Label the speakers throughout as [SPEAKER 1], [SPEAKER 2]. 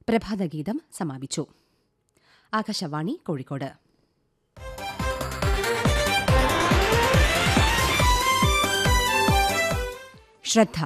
[SPEAKER 1] പ്രഭാതഗീതം സമാപിച്ചു ആകാശവാണി കോഴിക്കോട് ശ്രദ്ധ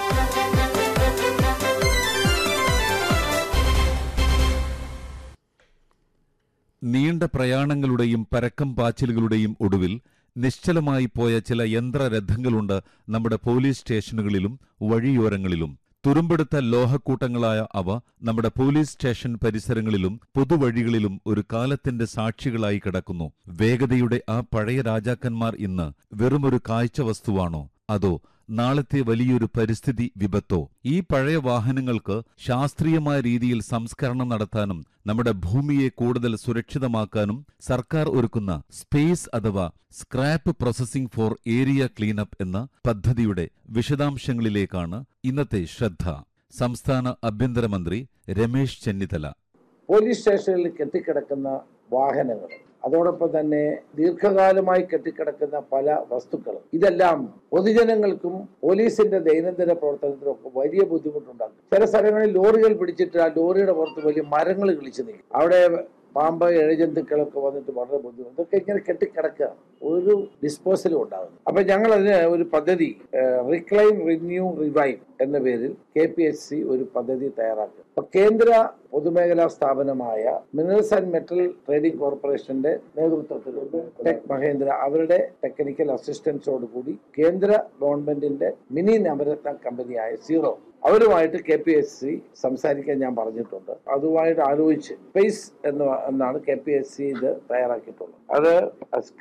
[SPEAKER 2] നീണ്ട പ്രയാണങ്ങളുടെയും പരക്കം പാച്ചിലുകളുടെയും ഒടുവിൽ നിശ്ചലമായി പോയ ചില യന്ത്രരഥങ്ങളുണ്ട് നമ്മുടെ പോലീസ് സ്റ്റേഷനുകളിലും വഴിയോരങ്ങളിലും തുരുമ്പെടുത്ത ലോഹക്കൂട്ടങ്ങളായ അവ നമ്മുടെ പോലീസ് സ്റ്റേഷൻ പരിസരങ്ങളിലും പൊതുവഴികളിലും ഒരു കാലത്തിന്റെ സാക്ഷികളായി കിടക്കുന്നു വേഗതയുടെ ആ പഴയ രാജാക്കന്മാർ ഇന്ന് വെറുമൊരു കാഴ്ച വസ്തുവാണോ അതോ നാളത്തെ വലിയൊരു പരിസ്ഥിതി വിപത്തോ ഈ പഴയ വാഹനങ്ങൾക്ക് ശാസ്ത്രീയമായ രീതിയിൽ സംസ്കരണം നടത്താനും നമ്മുടെ ഭൂമിയെ കൂടുതൽ സുരക്ഷിതമാക്കാനും സർക്കാർ ഒരുക്കുന്ന സ്പേസ് അഥവാ scrap processing for area cleanup എന്ന പദ്ധതിയുടെ വിശദാംശങ്ങളിലേക്കാണ് ഇന്നത്തെ ശ്രദ്ധ സംസ്ഥാന ആഭ്യന്തരമന്ത്രി രമേശ് ചെന്നിത്തല
[SPEAKER 3] പോലീസ് സ്റ്റേഷനിൽ കെട്ടിക്കിടക്കുന്ന വാഹനങ്ങൾ അതോടൊപ്പം തന്നെ ദീർഘകാലമായി കെട്ടിക്കിടക്കുന്ന പല വസ്തുക്കളും ഇതെല്ലാം പൊതുജനങ്ങൾക്കും പോലീസിന്റെ ദൈനംദിന പ്രവർത്തനത്തിനും ഒക്കെ വലിയ ബുദ്ധിമുട്ടുണ്ടാക്കും ചില സ്ഥലങ്ങളിൽ ലോറികൾ പിടിച്ചിട്ട് ആ ലോറിയുടെ പുറത്ത് വലിയ മരങ്ങൾ കിളിച്ചു നിൽക്കും അവിടെ പാമ്പ് ഇഴജന്തുക്കളൊക്കെ വന്നിട്ട് വളരെ ബുദ്ധിമുട്ട് ഇതൊക്കെ ഇങ്ങനെ കെട്ടിക്കിടക്കുക ഒരു ഡിസ്പോസലും ഉണ്ടാകുന്നു അപ്പൊ ഞങ്ങൾ അതിന് ഒരു പദ്ധതി റിക്ലൈൻ റിന്യൂ റിവൈവ് എന്ന പേരിൽ കെ പി എസ് സി ഒരു പദ്ധതി തയ്യാറാക്കി അപ്പൊ കേന്ദ്ര പൊതുമേഖലാ സ്ഥാപനമായ മിനറൽസ് ആൻഡ് മെറ്റൽ ട്രേഡിംഗ് കോർപ്പറേഷന്റെ നേതൃത്വത്തിൽ ടെക് മഹേന്ദ്ര അവരുടെ ടെക്നിക്കൽ അസിസ്റ്റൻസോട് കൂടി കേന്ദ്ര ഗവൺമെന്റിന്റെ മിനി നവരത്ന കമ്പനിയായ സീറോ അവരുമായിട്ട് കെ പി എസ് സി സംസാരിക്കാൻ ഞാൻ പറഞ്ഞിട്ടുണ്ട് അതുമായിട്ട് ആലോചിച്ച് സ്പേസ് എന്ന് എന്നാണ് കെ പി എസ് സി ഇത് തയ്യാറാക്കിയിട്ടുള്ളത് അത്